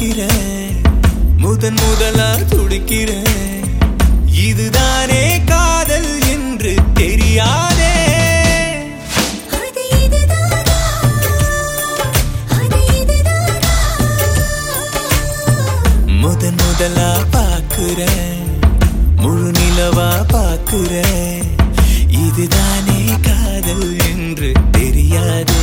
நினைக்கிறேன் முதன் முதலா துடிக்கிறேன் இதுதானே காதல் என்று தெரியாதே அது இதுதானா அது இதுதானா முதன் முதலா பாக்குறேன் முழு நிலவா பாக்குறேன் இதுதானே காதல் என்று தெரியாதே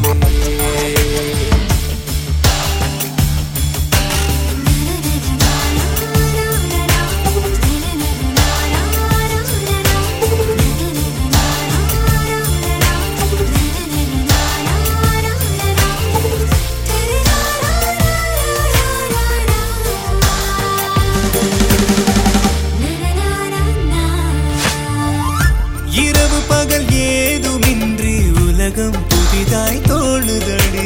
இரவு பகல் ஏதுமின்றி உலகம் புதிதாய் தோணுதடி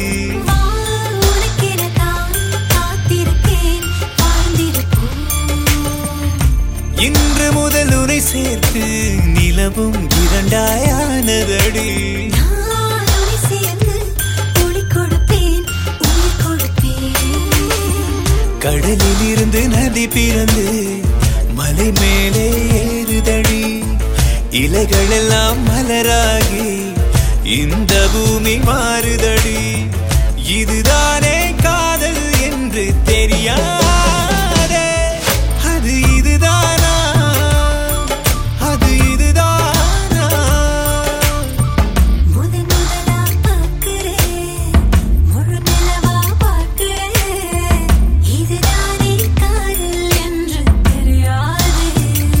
இன்று முதல் உரை சேர்த்து நிலவும் இரண்டாயானதடி கடலில் இருந்து நதி பிறந்து மலை மேலே ஏறுதடி இலைகள் எல்லாம் மலராகி இந்த பூமி மாறுதடி இதுதானே காதல் என்று தெரியாதே அது இதுதானா அது இதுதானா இதுதானே காதல் என்று தெரியாதே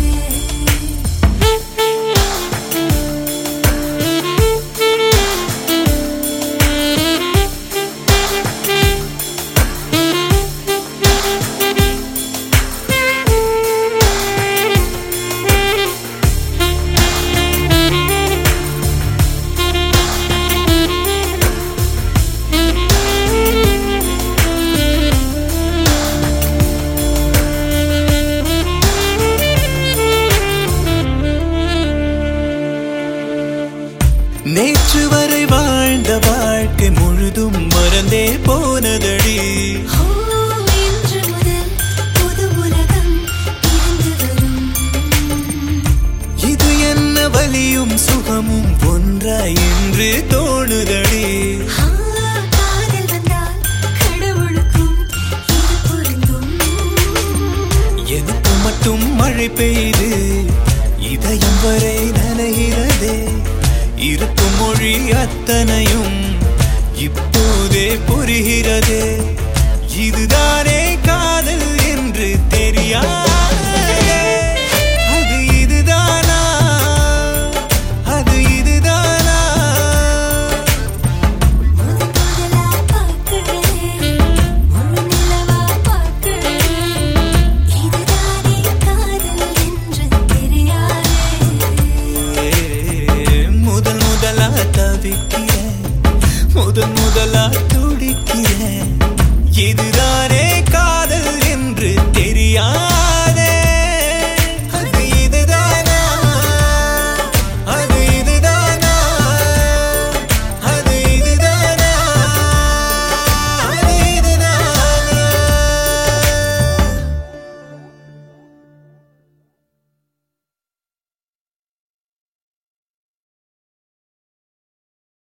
நேற்று வரை வாழ்ந்த வாழ்க்கை முழுதும் மறந்தே போனதடி ஓ இன்று முதல் புது உலகம் இருந்து வரும் இது என்ன வலியும் சுகமும் ஒன்றாய் என்று தோணுதடி ஆ, காதல் வந்தால் கடவுளுக்கும் இது பொருந்தும் எனக்கு மட்டும் மழை பெய்து இதயம் வரை நனைகிறதே இருக்கும் மொழி அத்தனையும் இப்போதே புரிகிறதே இதுதானே காதல் என்று தெரியாதே அது இதுதானா அது இதுதானா முதல் முதலா பார்க்கிறேன் முழு நிலவா பார்க்கிறேன் இதுதானே காதல் என்று தெரியாதே முதல் முதலா தவிக்கிறேன்